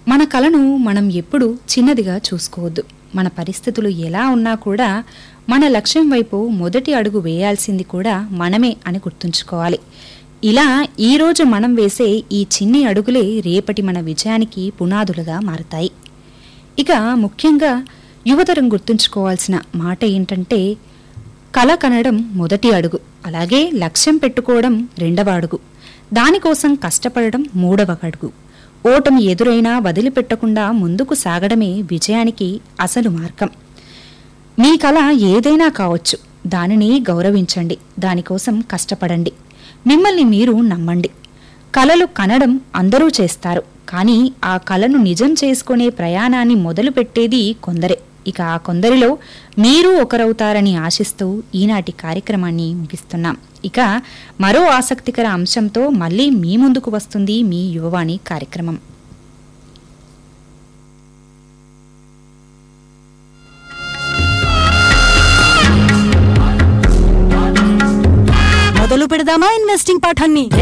మన కలను మనం ఎప్పుడూ చిన్నదిగా చూసుకోవద్దు మన పరిస్థితులు ఎలా ఉన్నా కూడా మన లక్ష్యం వైపు మొదటి అడుగు వేయాల్సింది కూడా మనమే అని గుర్తుంచుకోవాలి ఇలా ఈరోజు మనం వేసే ఈ చిన్ని అడుగులే రేపటి మన విజయానికి పునాదులుగా మారతాయి ఇక ముఖ్యంగా యువతరం గుర్తుంచుకోవాల్సిన మాట ఏంటంటే కల కనడం మొదటి అడుగు అలాగే లక్ష్యం పెట్టుకోవడం రెండవ అడుగు దానికోసం కష్టపడడం మూడవ అడుగు ఓటమి ఎదురైనా వదిలిపెట్టకుండా ముందుకు సాగడమే విజయానికి అసలు మార్గం మీ కళ ఏదైనా కావచ్చు దానిని గౌరవించండి దానికోసం కష్టపడండి మిమ్మల్ని మీరు నమ్మండి కలలు కనడం అందరూ చేస్తారు కానీ ఆ కలను నిజం చేసుకునే ప్రయాణాన్ని మొదలుపెట్టేది కొందరే ఇక ఆ కొందరిలో మీరు ఒకరవుతారని ఆశిస్తూ ఈనాటి కార్యక్రమాన్ని ముగిస్తున్నాం ఇక మరో ఆసక్తికర అంశంతో మళ్ళీ మీ ముందుకు వస్తుంది మీ యువవాణి కార్యక్రమం మొదలు పెడదామా ఇన్వెస్టింగ్ పాఠాన్ని